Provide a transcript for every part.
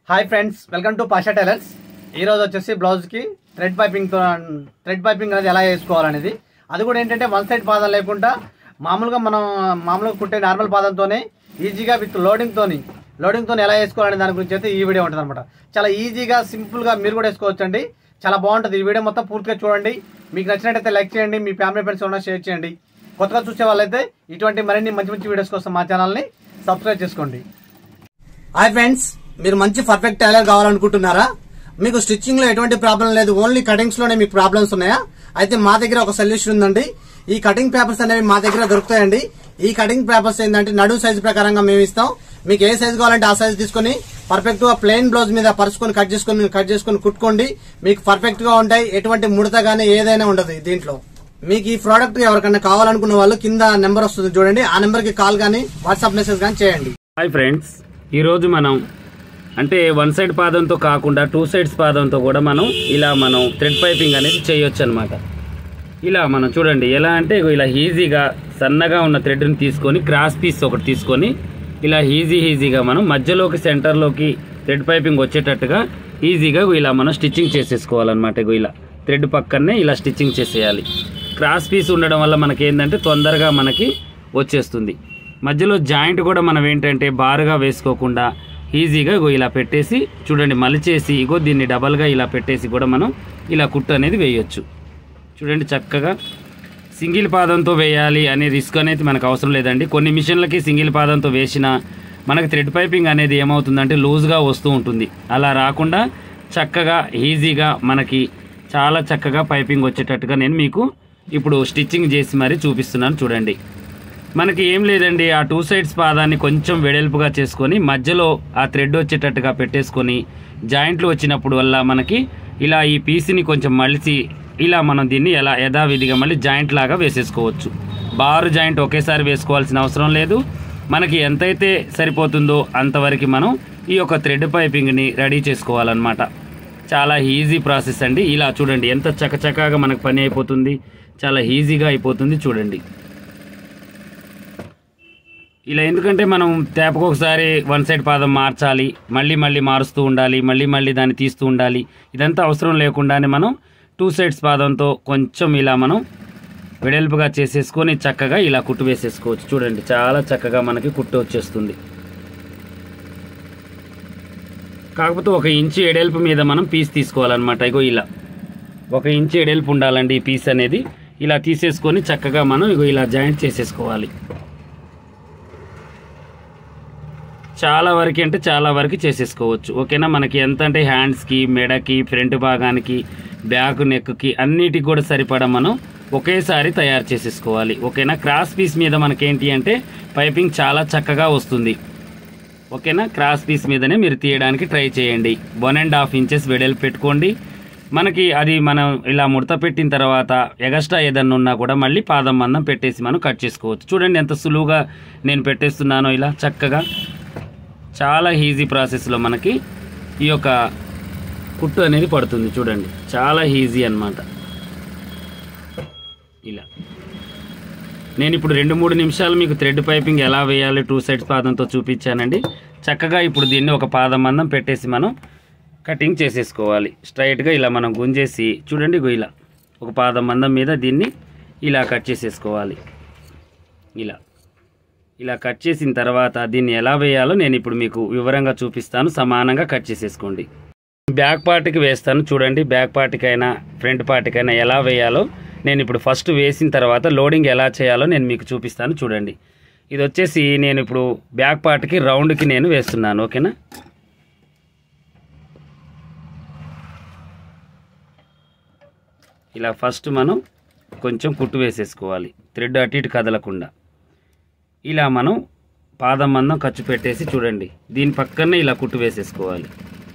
hi friends welcome to Pasha tailors ఈ రోజు వచ్చేసి బ్లౌజ్కి థ్రెడ్ పైపింగ్తో థ్రెడ్ పైపింగ్ అనేది ఎలా వేసుకోవాలనేది అది కూడా ఏంటంటే వన్ సైడ్ పాదం లేకుండా మామూలుగా మనం మామూలుగా కుట్టే నార్మల్ పాదంతోనే ఈజీగా విత్ లోడింగ్తోని లోడింగ్తో ఎలా వేసుకోవాలనే దాని గురించి అయితే ఈ వీడియో ఉంటుంది అనమాట చాలా ఈజీగా సింపుల్గా మీరు కూడా వేసుకోవచ్చండి చాలా బాగుంటుంది ఈ వీడియో మొత్తం పూర్తిగా చూడండి మీకు నచ్చినట్టయితే లైక్ చేయండి మీ ఫ్యామిలీ ఫ్రెండ్స్ ఉన్న షేర్ చేయండి కొత్తగా చూసే వాళ్ళైతే ఇటువంటి మరిన్ని మంచి మంచి వీడియోస్ కోసం మా ఛానల్ని సబ్స్క్రైబ్ చేసుకోండి హాయ్ ఫ్రెండ్స్ మీరు మంచి పర్ఫెక్ట్ టైలర్ కావాలనుకుంటున్నారా మీకు స్టిచ్చింగ్ లో ఎటువంటి ప్రాబ్లం లేదు ఓన్లీ కటింగ్స్ లోనే మీకు ప్రాబ్లమ్స్ ఉన్నాయా అయితే మా దగ్గర ఒక సొల్యూషన్ ఉందండి ఈ కటింగ్ పేపర్స్ అనేవి మా దగ్గర దొరుకుతాయండి ఈ కటింగ్ పేపర్స్ ఏంటంటే నడు సైజు ప్రకారంగా మేము ఇస్తాం మీకు ఏ సైజు కావాలంటే ఆ సైజు తీసుకొని పర్ఫెక్ట్ గా ప్లెయిన్ బ్లౌజ్ మీద పరుచుకొని కట్ చేసుకొని కట్ చేసుకొని కుట్టుకోండి మీకు పర్ఫెక్ట్ గా ఉంటాయి ఎటువంటి ముడత గానీ ఏదైనా ఉండదు దీంట్లో మీకు ఈ ప్రోడక్ట్ ఎవరికైనా కావాలనుకున్న వాళ్ళు కింద నెంబర్ వస్తుంది చూడండి ఆ నెంబర్ కి కాల్ కానీ వాట్సాప్ మెసేజ్ కానీ చేయండి హాయ్ ఫ్రెండ్స్ ఈరోజు మనం అంటే వన్ సైడ్ పాదంతో కాకుండా టూ సైడ్స్ పాదంతో కూడా మనం ఇలా మనం థ్రెడ్ పైపింగ్ అనేది చేయొచ్చు అనమాట ఇలా మనం చూడండి ఎలా అంటే ఇగో ఇలా ఈజీగా సన్నగా ఉన్న థ్రెడ్ని తీసుకొని క్రాస్ పీస్ ఒకటి తీసుకొని ఇలా ఈజీ ఈజీగా మనం మధ్యలోకి సెంటర్లోకి థ్రెడ్ పైపింగ్ వచ్చేటట్టుగా ఈజీగా ఇగో ఇలా మనం స్టిచ్చింగ్ చేసేసుకోవాలన్నమాట ఇగో ఇలా థ్రెడ్ పక్కనే ఇలా స్టిచ్చింగ్ చేసేయాలి క్రాస్ పీస్ ఉండడం వల్ల మనకి ఏంటంటే తొందరగా మనకి వచ్చేస్తుంది మధ్యలో జాయింట్ కూడా మనం ఏంటంటే బారుగా వేసుకోకుండా ఈజీగా ఇగో ఇలా పెట్టేసి చూడండి మలిచేసి ఇగో దీన్ని డబల్గా ఇలా పెట్టేసి కూడా మనం ఇలా కుట్టు అనేది వేయొచ్చు చూడండి చక్కగా సింగిల్ పాదంతో వేయాలి అనే రిస్క్ అనేది మనకు అవసరం లేదండి కొన్ని మిషన్లకి సింగిల్ పాదంతో వేసిన మనకి థ్రెడ్ పైపింగ్ అనేది ఏమవుతుందంటే లూజ్గా వస్తూ ఉంటుంది అలా రాకుండా చక్కగా ఈజీగా మనకి చాలా చక్కగా పైపింగ్ వచ్చేటట్టుగా నేను మీకు ఇప్పుడు స్టిచ్చింగ్ చేసి మరీ చూపిస్తున్నాను చూడండి మనకి ఏం లేదండి ఆ టూ సైడ్స్ పాదాన్ని కొంచెం వెడల్పుగా చేసుకొని మధ్యలో ఆ థ్రెడ్ వచ్చేటట్టుగా పెట్టేసుకొని జాయింట్లు వచ్చినప్పుడు వల్ల మనకి ఇలా ఈ పీస్ని కొంచెం మలిసి ఇలా మనం దీన్ని ఎలా యథావిధిగా మళ్ళీ జాయింట్ లాగా వేసేసుకోవచ్చు బారు జాయింట్ ఒకేసారి వేసుకోవాల్సిన అవసరం లేదు మనకి ఎంతైతే సరిపోతుందో అంతవరకు మనం ఈ యొక్క థ్రెడ్ పైపింగ్ని రెడీ చేసుకోవాలన్నమాట చాలా ఈజీ ప్రాసెస్ అండి ఇలా చూడండి ఎంత చకచకాగా మనకు పని అయిపోతుంది చాలా ఈజీగా అయిపోతుంది చూడండి ఇలా ఎందుకంటే మనం తేపకు ఒకసారి వన్ సైడ్ పాదం మార్చాలి మళ్ళీ మళ్ళీ మారుస్తూ ఉండాలి మళ్ళీ మళ్ళీ దాన్ని తీస్తూ ఉండాలి ఇదంతా అవసరం లేకుండానే మనం టూ సైడ్స్ పాదంతో కొంచెం ఇలా మనం వెడల్పుగా చేసేసుకొని చక్కగా ఇలా కుట్టు వేసేసుకోవచ్చు చూడండి చాలా చక్కగా మనకి కుట్టు వచ్చేస్తుంది కాకపోతే ఒక ఇంచు ఎడల్పు మీద మనం పీస్ తీసుకోవాలన్నమాట ఇగో ఇలా ఒక ఇంచు ఎడల్పు ఉండాలండి ఈ పీస్ అనేది ఇలా తీసేసుకొని చక్కగా మనం ఇగో ఇలా జాయింట్ చేసేసుకోవాలి చాలా వరకు అంటే చాలా వరకు చేసేసుకోవచ్చు ఓకేనా మనకి ఎంత అంటే హ్యాండ్స్కి మెడకి ఫ్రంట్ భాగానికి బ్యాక్ నెక్కి అన్నిటికి కూడా సరిపడా మనం ఒకేసారి తయారు చేసేసుకోవాలి ఓకేనా క్రాస్ పీస్ మీద మనకేంటి అంటే పైపింగ్ చాలా చక్కగా వస్తుంది ఓకేనా క్రాస్ పీస్ మీదనే మీరు తీయడానికి ట్రై చేయండి వన్ అండ్ హాఫ్ ఇంచెస్ వెడల్పు పెట్టుకోండి మనకి అది మనం ఇలా ముడత పెట్టిన తర్వాత ఎగస్ట్రా ఏదన్నా ఉన్నా కూడా మళ్ళీ పాదం మందం పెట్టేసి మనం కట్ చేసుకోవచ్చు చూడండి ఎంత సులువుగా నేను పెట్టేస్తున్నానో ఇలా చక్కగా చాలా ఈజీ ప్రాసెస్లో మనకి ఈ యొక్క కుట్టు అనేది పడుతుంది చూడండి చాలా ఈజీ అన్నమాట ఇలా నేను ఇప్పుడు రెండు మూడు నిమిషాలు మీకు థ్రెడ్ పైపింగ్ ఎలా వేయాలి టూ సైడ్స్ పాదంతో చూపించానండి చక్కగా ఇప్పుడు దీన్ని ఒక పాదం మందం పెట్టేసి మనం కటింగ్ చేసేసుకోవాలి స్ట్రైట్గా ఇలా మనం గుంజేసి చూడండి ఇగో ఇలా ఒక పాదం మందం మీద దీన్ని ఇలా కట్ చేసేసుకోవాలి ఇలా ఇలా కట్ చేసిన తర్వాత దీన్ని ఎలా వేయాలో నేను ఇప్పుడు మీకు వివరంగా చూపిస్తాను సమానంగా కట్ చేసేసుకోండి బ్యాక్ పార్ట్కి వేస్తాను చూడండి బ్యాక్ పార్ట్కైనా ఫ్రంట్ పార్ట్కైనా ఎలా వేయాలో నేను ఇప్పుడు ఫస్ట్ వేసిన తర్వాత లోడింగ్ ఎలా చేయాలో నేను మీకు చూపిస్తాను చూడండి ఇది వచ్చేసి నేను ఇప్పుడు బ్యాక్ పార్ట్కి రౌండ్కి నేను వేస్తున్నాను ఓకేనా ఇలా ఫస్ట్ మనం కొంచెం కుట్టు వేసేసుకోవాలి థ్రెడ్ అటు ఇటు కదలకుండా ఇలా మనం పాదం మందం ఖర్చు పెట్టేసి చూడండి దీని పక్కనే ఇలా కుట్టు వేసేసుకోవాలి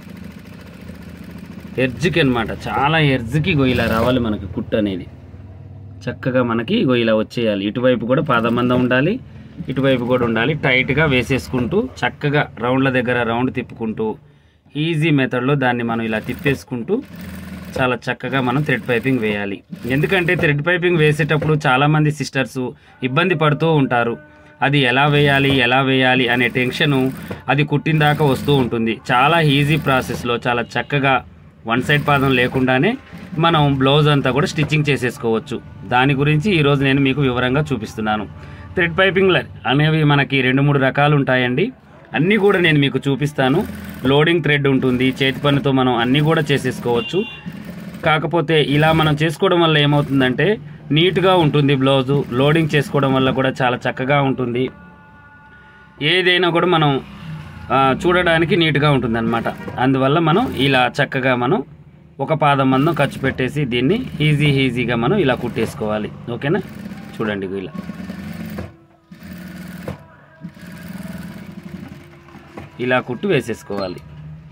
ఎర్జ్కి అనమాట చాలా ఎర్జ్కి ఇగో ఇలా రావాలి మనకి కుట్టు అనేది చక్కగా మనకి ఇగో ఇలా వచ్చేయాలి ఇటువైపు కూడా పాదం మందం ఉండాలి ఇటువైపు కూడా ఉండాలి టైట్గా వేసేసుకుంటూ చక్కగా రౌండ్ల దగ్గర రౌండ్ తిప్పుకుంటూ ఈజీ మెథడ్లో దాన్ని మనం ఇలా తిప్పేసుకుంటూ చాలా చక్కగా మనం థ్రెడ్ పైపింగ్ వేయాలి ఎందుకంటే థ్రెడ్ పైపింగ్ వేసేటప్పుడు చాలామంది సిస్టర్స్ ఇబ్బంది పడుతూ ఉంటారు అది ఎలా వేయాలి ఎలా వేయాలి అనే టెన్షను అది కుట్టిన దాకా వస్తూ ఉంటుంది చాలా ఈజీ ప్రాసెస్లో చాలా చక్కగా వన్ సైడ్ పాదం లేకుండానే మనం బ్లౌజ్ అంతా కూడా స్టిచ్చింగ్ చేసేసుకోవచ్చు దాని గురించి ఈరోజు నేను మీకు వివరంగా చూపిస్తున్నాను థ్రెడ్ పైపింగ్ అనేవి మనకి రెండు మూడు రకాలు ఉంటాయండి అన్నీ కూడా నేను మీకు చూపిస్తాను లోడింగ్ థ్రెడ్ ఉంటుంది చేతి పనితో మనం అన్నీ కూడా చేసేసుకోవచ్చు కాకపోతే ఇలా మనం చేసుకోవడం వల్ల ఏమవుతుందంటే నీట్గా ఉంటుంది బ్లౌజు లోడింగ్ చేసుకోవడం వల్ల కూడా చాలా చక్కగా ఉంటుంది ఏదైనా కూడా మనం ఆ, చూడడానికి నీట్గా ఉంటుందన్నమాట అందువల్ల మనం ఇలా చక్కగా మనం ఒక పాదం మందం ఖర్చు పెట్టేసి దీన్ని ఈజీ ఈజీగా మనం ఇలా కుట్టేసుకోవాలి ఓకేనా చూడండి ఇగో ఇలా ఇలా కుట్టు వేసేసుకోవాలి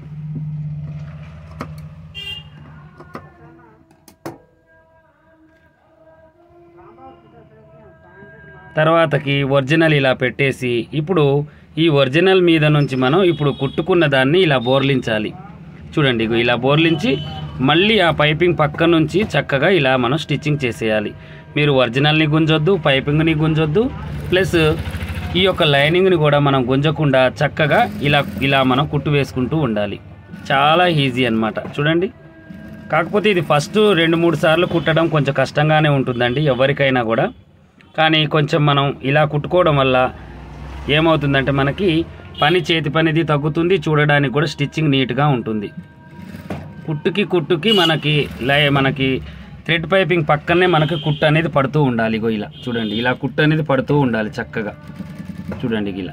తర్వాతకి ఒరిజినల్ ఇలా పెట్టేసి ఇప్పుడు ఈ ఒరిజినల్ మీద నుంచి మనం ఇప్పుడు కుట్టుకున్న దాన్ని ఇలా బోర్లించాలి చూడండి ఇగో ఇలా బోర్లించి మళ్ళీ ఆ పైపింగ్ పక్క నుంచి చక్కగా ఇలా మనం స్టిచ్చింగ్ చేసేయాలి మీరు ఒరిజినల్ని గుంజొద్దు పైపింగ్ని గుంజొద్దు ప్లస్ ఈ యొక్క లైనింగ్ని కూడా మనం గుంజకుండా చక్కగా ఇలా ఇలా మనం కుట్టు వేసుకుంటూ ఉండాలి చాలా ఈజీ అన్నమాట చూడండి కాకపోతే ఇది ఫస్ట్ రెండు మూడు సార్లు కుట్టడం కొంచెం కష్టంగానే ఉంటుందండి ఎవరికైనా కూడా కానీ కొంచెం మనం ఇలా కుట్టుకోవడం వల్ల ఏమవుతుందంటే మనకి పని చేతి పనిది తగ్గుతుంది చూడడానికి కూడా స్టిచ్చింగ్ నీట్గా ఉంటుంది కుట్టుకి కుట్టుకి మనకి లై మనకి థ్రెడ్ పైపింగ్ పక్కనే మనకి కుట్టు అనేది పడుతూ ఉండాలి ఇగో ఇలా చూడండి ఇలా కుట్టు అనేది పడుతూ ఉండాలి చక్కగా చూడండి ఇలా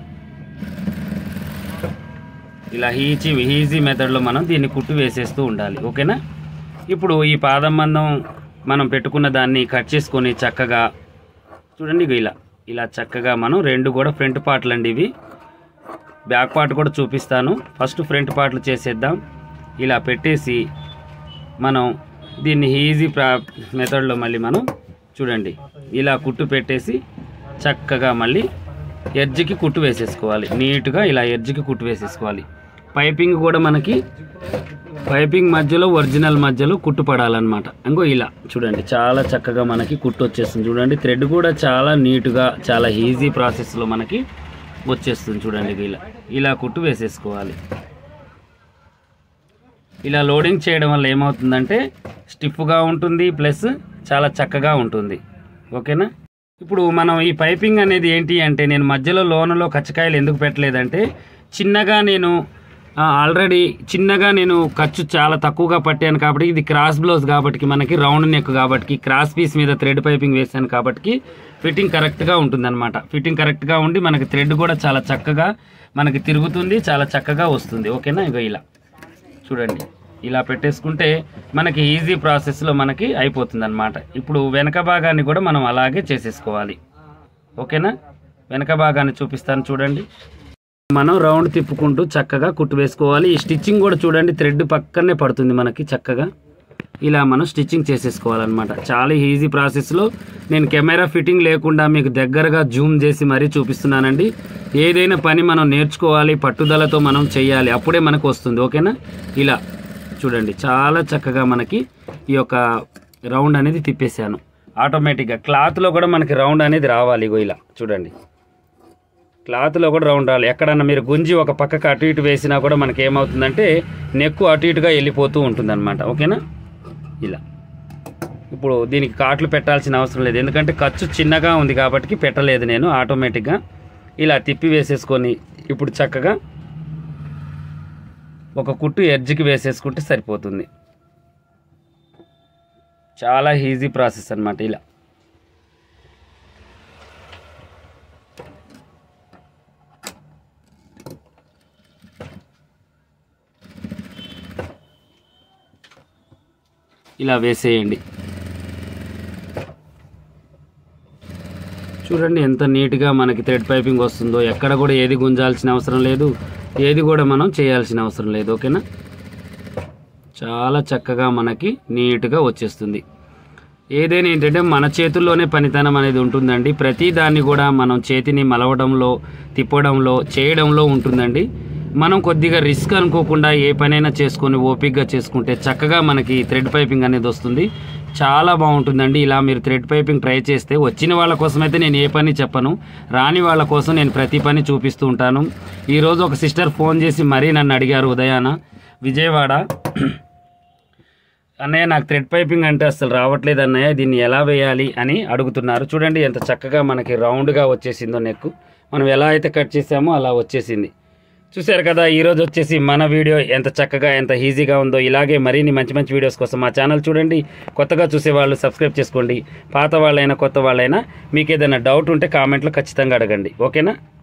ఇలా ఈజీ ఈజీ మెథడ్లో మనం దీన్ని కుట్టు వేసేస్తూ ఉండాలి ఓకేనా ఇప్పుడు ఈ పాదం మందం మనం పెట్టుకున్న దాన్ని కట్ చేసుకొని చక్కగా చూడండి ఇగో ఇలా ఇలా చక్కగా మనం రెండు కూడా ఫ్రంట్ పార్ట్లు అండి ఇవి బ్యాక్ పార్ట్ కూడా చూపిస్తాను ఫస్ట్ ఫ్రంట్ పార్ట్లు చేసేద్దాం ఇలా పెట్టేసి మనం దీన్ని ఈజీ ప్రా మెథడ్లో మళ్ళీ మనం చూడండి ఇలా కుట్టు పెట్టేసి చక్కగా మళ్ళీ ఎడ్జ్కి కుట్టు వేసేసుకోవాలి నీట్గా ఇలా ఎడ్జ్కి కుట్టు వేసేసుకోవాలి పైపింగ్ కూడా మనకి పైపింగ్ మధ్యలో ఒరిజినల్ మధ్యలో కుట్టు పడాలన్నమాట ఇంకో ఇలా చూడండి చాలా చక్కగా మనకి కుట్టు వచ్చేస్తుంది చూడండి థ్రెడ్ కూడా చాలా నీట్గా చాలా ఈజీ ప్రాసెస్లో మనకి వచ్చేస్తుంది చూడండి ఇలా ఇలా కుట్టు వేసేసుకోవాలి ఇలా లోడింగ్ చేయడం వల్ల ఏమవుతుందంటే స్టిఫ్గా ఉంటుంది ప్లస్ చాలా చక్కగా ఉంటుంది ఓకేనా ఇప్పుడు మనం ఈ పైపింగ్ అనేది ఏంటి అంటే నేను మధ్యలో లోనలో కచ్చకాయలు ఎందుకు పెట్టలేదంటే చిన్నగా నేను ఆల్రెడీ చిన్నగా నేను ఖర్చు చాలా తక్కువగా పట్టాను కాబట్టి ఇది క్రాస్ బ్లౌజ్ కాబట్టి మనకి రౌండ్ నెక్ కాబట్టి క్రాస్ పీస్ మీద థ్రెడ్ పైపింగ్ వేసాను కాబట్టి ఫిట్టింగ్ కరెక్ట్గా ఉంటుందన్నమాట ఫిట్టింగ్ కరెక్ట్గా ఉండి మనకి థ్రెడ్ కూడా చాలా చక్కగా మనకి తిరుగుతుంది చాలా చక్కగా వస్తుంది ఓకేనా ఇగో ఇలా చూడండి ఇలా పెట్టేసుకుంటే మనకి ఈజీ ప్రాసెస్లో మనకి అయిపోతుంది అనమాట ఇప్పుడు వెనక భాగాన్ని కూడా మనం అలాగే చేసేసుకోవాలి ఓకేనా వెనక భాగాన్ని చూపిస్తాను చూడండి మనం రౌండ్ తిప్పుకుంటూ చక్కగా కుట్టు వేసుకోవాలి ఈ స్టిచ్చింగ్ కూడా చూడండి థ్రెడ్ పక్కనే పడుతుంది మనకి చక్కగా ఇలా మనం స్టిచ్చింగ్ చేసేసుకోవాలన్నమాట చాలా ఈజీ ప్రాసెస్లో నేను కెమెరా ఫిట్టింగ్ లేకుండా మీకు దగ్గరగా జూమ్ చేసి మరీ చూపిస్తున్నానండి ఏదైనా పని మనం నేర్చుకోవాలి పట్టుదలతో మనం చేయాలి అప్పుడే మనకు వస్తుంది ఓకేనా ఇలా చూడండి చాలా చక్కగా మనకి ఈ యొక్క రౌండ్ అనేది తిప్పేశాను ఆటోమేటిక్గా క్లాత్లో కూడా మనకి రౌండ్ అనేది రావాలి ఇగో ఇలా చూడండి క్లాత్లో కూడా రౌండ్ రావాలి ఎక్కడన్నా మీరు గుంజి ఒక పక్కకు అటు ఇటు వేసినా కూడా మనకి ఏమవుతుందంటే నెక్కు అటు ఇటుగా వెళ్ళిపోతూ ఉంటుందన్నమాట ఓకేనా ఇలా ఇప్పుడు దీనికి కాట్లు పెట్టాల్సిన అవసరం లేదు ఎందుకంటే ఖర్చు చిన్నగా ఉంది కాబట్టి పెట్టలేదు నేను ఆటోమేటిక్గా ఇలా తిప్పి వేసేసుకొని ఇప్పుడు చక్కగా ఒక కుట్టు ఎడ్జ్కి వేసేసుకుంటే సరిపోతుంది చాలా ఈజీ ప్రాసెస్ అన్నమాట ఇలా ఇలా వేసేయండి చూడండి ఎంత నీట్గా మనకి థ్రెడ్ పైపింగ్ వస్తుందో ఎక్కడ కూడా ఏది గుంజాల్సిన అవసరం లేదు ఏది కూడా మనం చేయాల్సిన అవసరం లేదు ఓకేనా చాలా చక్కగా మనకి నీట్గా వచ్చేస్తుంది ఏదైనా ఏంటంటే మన చేతుల్లోనే పనితనం అనేది ఉంటుందండి ప్రతి దాన్ని కూడా మనం చేతిని మలవడంలో తిప్పడంలో చేయడంలో ఉంటుందండి మనం కొద్దిగా రిస్క్ అనుకోకుండా ఏ పనైనా చేసుకొని ఓపిక్గా చేసుకుంటే చక్కగా మనకి థ్రెడ్ పైపింగ్ అనేది వస్తుంది చాలా బాగుంటుందండి ఇలా మీరు థ్రెడ్ పైపింగ్ ట్రై చేస్తే వచ్చిన వాళ్ళ కోసం అయితే నేను ఏ పని చెప్పను రాని వాళ్ళ కోసం నేను ప్రతి పని చూపిస్తూ ఉంటాను ఈరోజు ఒక సిస్టర్ ఫోన్ చేసి మరీ నన్ను అడిగారు ఉదయాన విజయవాడ అన్నయ్య నాకు థ్రెడ్ పైపింగ్ అంటే అసలు రావట్లేదు అన్నయ్య దీన్ని ఎలా వేయాలి అని అడుగుతున్నారు చూడండి ఎంత చక్కగా మనకి రౌండ్గా వచ్చేసిందో నెక్ మనం ఎలా అయితే కట్ చేసామో అలా వచ్చేసింది చూశారు కదా ఈరోజు వచ్చేసి మన వీడియో ఎంత చక్కగా ఎంత ఈజీగా ఉందో ఇలాగే మరిన్ని మంచి మంచి వీడియోస్ కోసం మా ఛానల్ చూడండి కొత్తగా చూసే వాళ్ళు సబ్స్క్రైబ్ చేసుకోండి పాత వాళ్ళైనా కొత్త వాళ్ళైనా మీకు ఏదైనా డౌట్ ఉంటే కామెంట్లో ఖచ్చితంగా అడగండి ఓకేనా